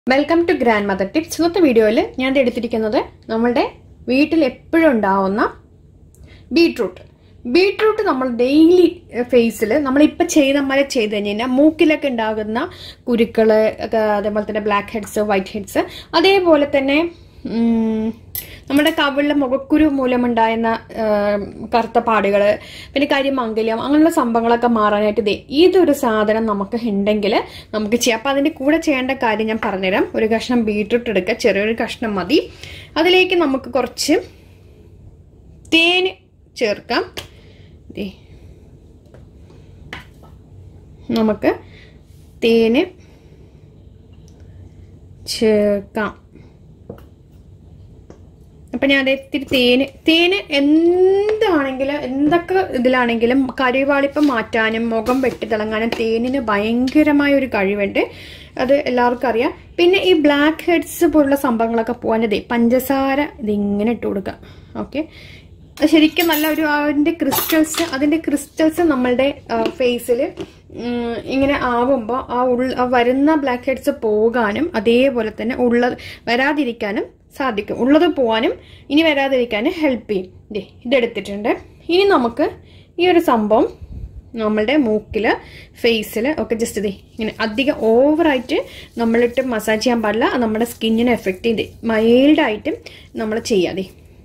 welcome to grandmother tips ഇന്നത്തെ വീഡിയോയിൽ ഞാൻ ദേ എടുത്തിരിക്കുന്നത് നമ്മളുടെ വീട്ടിൽ എപ്പോഴും ഉണ്ടാവുന്ന ബീട്രൂട്ട് ബീട്രൂട്ട് നമ്മൾ ഡെയിലി ഫേസിൽ നമ്മളിപ്പോൾ ചെയ്ത പോലെ ചെയ്ത് കഴിഞ്ഞ് കഴിഞ്ഞാൽ മൂക്കിലൊക്കെ ഉണ്ടാകുന്ന കുരുക്കള് ഒക്കെ അതേപോലെ തന്നെ ബ്ലാക്ക് ഹെഡ്സ് വൈറ്റ് ഹെഡ്സ് അതേപോലെ തന്നെ ഉം, നമ്മുടെ കവിളിലെ മുഖക്കുരു മൂലമുണ്ടായിരുന്ന ആ, കറുത്ത പാടുകൾ പിന്നെ കരിമംഗല്യം അങ്ങനെയുള്ള സംഭവങ്ങളൊക്കെ മാറാനായിട്ട് ദേ ഇതൊരു സാധനം നമുക്ക് ഉണ്ടെങ്കിൽ നമുക്ക് ചെയ്യാം അപ്പം അതിൻ്റെ കൂടെ ചെയ്യേണ്ട കാര്യം ഞാൻ പറഞ്ഞുതരാം ഒരു കഷ്ണം ബീട്രൂട്ട് എടുക്കുക ചെറിയൊരു കഷ്ണം മതി അതിലേക്ക് നമുക്ക് കുറച്ച് തേന് ചേർക്കാം ദേ നമുക്ക് തേന് ചേർക്കാം അപ്പം ഞാൻ അതേ ഇത്തിരി തേന് തേന് എന്താണെങ്കിലും എന്തൊക്കെ ഇതിലാണെങ്കിലും കരിവാളിപ്പം മാറ്റാനും മുഖം വെട്ടി തിളങ്ങാനും തേനിന് ഭയങ്കരമായ ഒരു കഴിവുണ്ട് അത് എല്ലാവർക്കും അറിയാം പിന്നെ ഈ ബ്ലാക്ക് ഹെഡ്സ് പോലുള്ള സംഭവങ്ങളൊക്കെ പോകാനതേ പഞ്ചസാര ഇതിങ്ങനെ ഇട്ട് കൊടുക്കുക ഓക്കെ ശരിക്കും നല്ല ഒരു അതിൻ്റെ ക്രിസ്റ്റൽസ് അതിൻ്റെ ക്രിസ്റ്റൽസ് നമ്മളുടെ ഫേസിൽ ഇങ്ങനെ ആവുമ്പോൾ ആ ഉൾ ആ വരുന്ന ബ്ലാക്ക് ഹെഡ്സ് പോകാനും അതേപോലെ തന്നെ ഉള്ള വരാതിരിക്കാനും സാധിക്കും ഉള്ളത് പോകാനും ഇനി വരാതിരിക്കാനും ഹെൽപ്പ് ചെയ്യും ദേ ഇതെടുത്തിട്ടുണ്ട് ഇനി നമുക്ക് ഈ ഒരു സംഭവം നമ്മളുടെ മൂക്കിൽ ഫേസിൽ ഒക്കെ ജസ്റ്റ് ഇതേ ഇങ്ങനെ അധികം ഓവറായിട്ട് നമ്മളിട്ട് മസാജ് ചെയ്യാൻ പാടില്ല അത് നമ്മുടെ സ്കിന്നിനെ എഫക്റ്റ് ചെയ്ത് മൈൽഡായിട്ട് നമ്മൾ ചെയ്യാതെ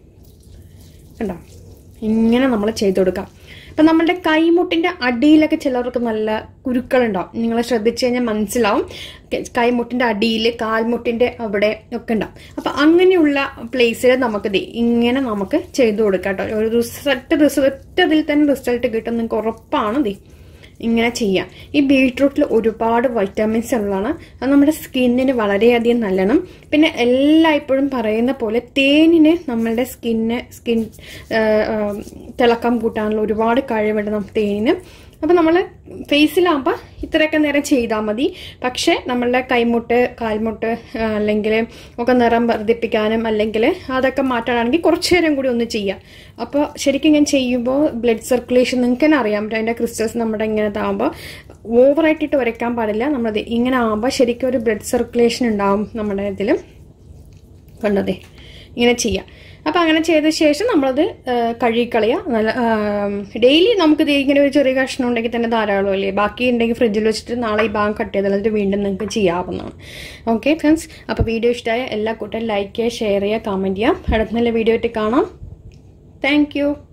കണ്ടോ ഇങ്ങനെ നമ്മൾ ചെയ്ത് കൊടുക്കാം അപ്പം നമ്മളുടെ കൈമുട്ടിൻ്റെ അടിയിലൊക്കെ ചിലർക്ക് നല്ല കുരുക്കളുണ്ടാവും നിങ്ങൾ ശ്രദ്ധിച്ചു കഴിഞ്ഞാൽ മനസ്സിലാവും കൈമുട്ടിൻ്റെ അടിയിൽ കാൽമുട്ടിൻ്റെ അവിടെ ഒക്കെ ഉണ്ടാവും അപ്പം അങ്ങനെയുള്ള പ്ലേസിൽ നമുക്ക് ദേ ഇങ്ങനെ നമുക്ക് ചെയ്തു കൊടുക്കാം കേട്ടോ ഒരു റിസൾട്ട് റിസൾട്ട് അതിൽ തന്നെ റിസൾട്ട് കിട്ടും നിങ്ങൾക്ക് ഉറപ്പാണ് ദേ ഇങ്ങനെ ചെയ്യാം ഈ ബീട്രൂട്ടിൽ ഒരുപാട് വൈറ്റമിൻസ് ഉള്ളതാണ് അത് നമ്മുടെ സ്കിന്നിന് വളരെയധികം നല്ലതാണ് പിന്നെ എല്ലായ്പ്പോഴും പറയുന്ന പോലെ തേനിന് നമ്മളുടെ സ്കിന്ന് സ്കിൻ തിളക്കം കൂട്ടാനുള്ള ഒരുപാട് കഴിവുണ്ട് നമുക്ക് തേനിന് അപ്പം നമ്മൾ ഫേസിലാകുമ്പോൾ ഇത്രയൊക്കെ നേരം ചെയ്താൽ മതി പക്ഷേ നമ്മളുടെ കൈമുട്ട് കാൽമുട്ട് അല്ലെങ്കിൽ ഒക്കെ നിറം വർദ്ധിപ്പിക്കാനും അല്ലെങ്കിൽ അതൊക്കെ മാറ്റാനാണെങ്കിൽ കുറച്ച് നേരം കൂടി ഒന്ന് ചെയ്യാം അപ്പോൾ ശരിക്കും ഇങ്ങനെ ചെയ്യുമ്പോൾ ബ്ലഡ് സർക്കുലേഷൻ നിങ്ങൾക്ക് തന്നെ അറിയാം അതിൻ്റെ ക്രിസ്റ്റൽസ് നമ്മുടെ ഇങ്ങനെ ആകുമ്പോൾ ഓവറായിട്ടിട്ട് ഉരയ്ക്കാൻ പാടില്ല നമ്മളത് ഇങ്ങനെ ആകുമ്പോൾ ശരിക്കും ഒരു ബ്ലഡ് സർക്കുലേഷൻ ഉണ്ടാവും നമ്മുടെ ഇതിൽ കണ്ടതേ ഇങ്ങനെ ചെയ്യാം അപ്പോൾ അങ്ങനെ ചെയ്ത ശേഷം നമ്മളത് കഴുകിക്കളയുക നല്ല ഡെയിലി നമുക്ക് ഇത് ഇങ്ങനെ ഒരു ചെറിയ കഷ്ണം ഉണ്ടെങ്കിൽ തന്നെ ധാരാളമല്ലേ ബാക്കി ഉണ്ടെങ്കിൽ ഫ്രിഡ്ജിൽ വെച്ചിട്ട് നാളെ ഈ ഭാഗം കട്ട് ചെയ്താൽ അത് വീണ്ടും നിങ്ങൾക്ക് ചെയ്യാവുന്നതാണ് ഓക്കെ ഫ്രണ്ട്സ് അപ്പോൾ വീഡിയോ ഇഷ്ടമായ എല്ലാ കൂട്ടരും ലൈക്ക് ചെയ്യുക ഷെയർ ചെയ്യുക കമൻറ്റ് ചെയ്യുക അടുത്ത നല്ല വീഡിയോ ആയിട്ട് കാണാം താങ്ക്